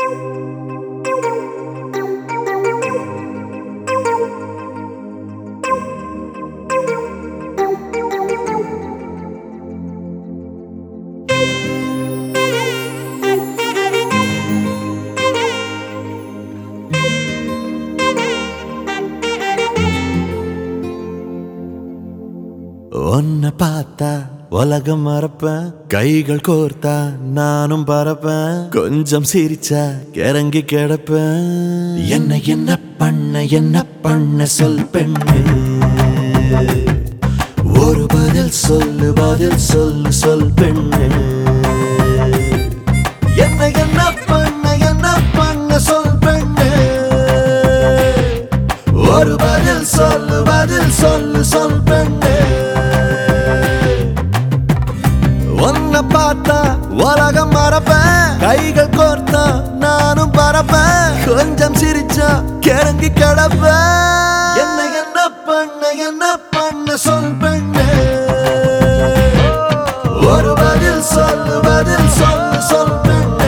உன்னை பார்த்தா உலகம் மறப்பேன் கைகள் கோர்த்தா நானும் பறப்பேன் கொஞ்சம் சிரிச்சா கிறங்கி கிடப்பேன் என்ன என்ன பண்ண என்ன பண்ண சொல் பெண்ணு ஒரு பதில் சொல்லு பதில் சொல்லு சொல் பெண்ணு என்ன என்ன பண்ண என்ன பண்ண சொல் பெண்ணு ஒரு பதில் சொல்லு பதில் சொல்லு சொல் பெண்ணு உன்னை பார்த்தா உலகம் மறப்பேன் கைகள் கோர்த்தா நானும் பறப்பேன் கொஞ்சம் சிரிச்சா கிறங்கி கிடப்பேன் என்ன என்ன பண்ண என்ன பண்ண சொல் பெண்ணு ஒரு பதில் சொல்லு பதில் சொல்லு சொல் பெண்ணு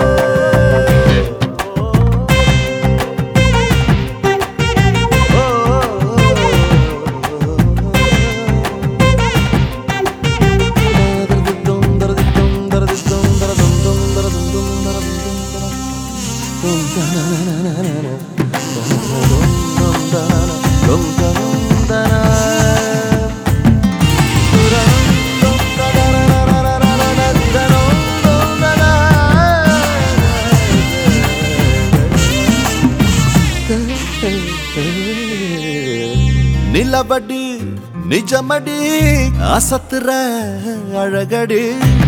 நிலவடி நிஜமடி அசத்துற அழகடி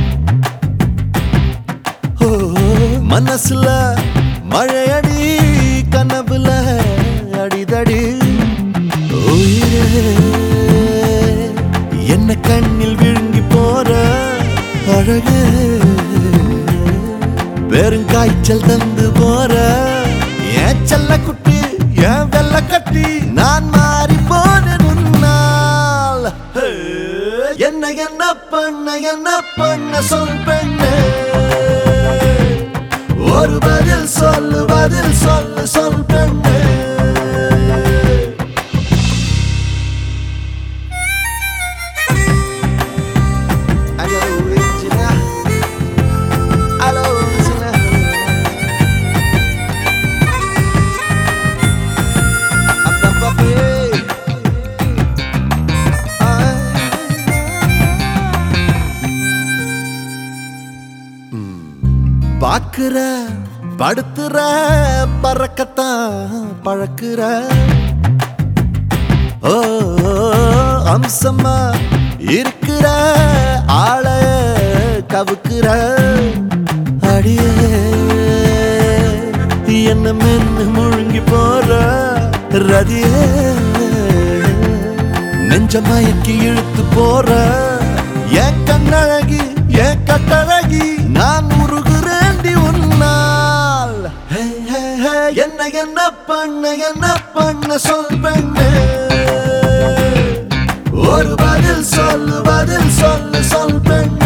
ஓ, மனசுல மழையடி கனவுல அடிதடி உயிரே என்ன கண்ணில் விழுங்கி போற அழகு பெருங்காய்ச்சல் தந்து போற ஏன் செல்ல குட்டி ஏன் வெள்ள கட்டி நான் மாறி போன உன்னால் ஹே, என்ன என்ன பண்ண என்ன பண்ண சொல் பெண்ணே ஒரு பதில் சொல்லு பதில் சொல்லு சொல் பெண்ணே Aló, Regina. Aló, Regina. Abang papi. பாக்குற படுத்துற பறக்கத்தான் பழக்குற ஓ அம்சமா இருக்கிற ஆள கவுக்குற அடியே என்ன மென்னு முழுங்கி போற ரதியே நெஞ்ச மயக்கி இழுத்து போற என் கண்ணழகி என் கட்டழகி நான் உருகுறேண்டி உன்னால் ஹே, ஹே, ஹே, என்ன என்ன பண்ண என்ன பண்ண சொல் பெண்ணே ஒரு பதில் சொல்லு பதில் சொல்லு சொல் பெண்ணே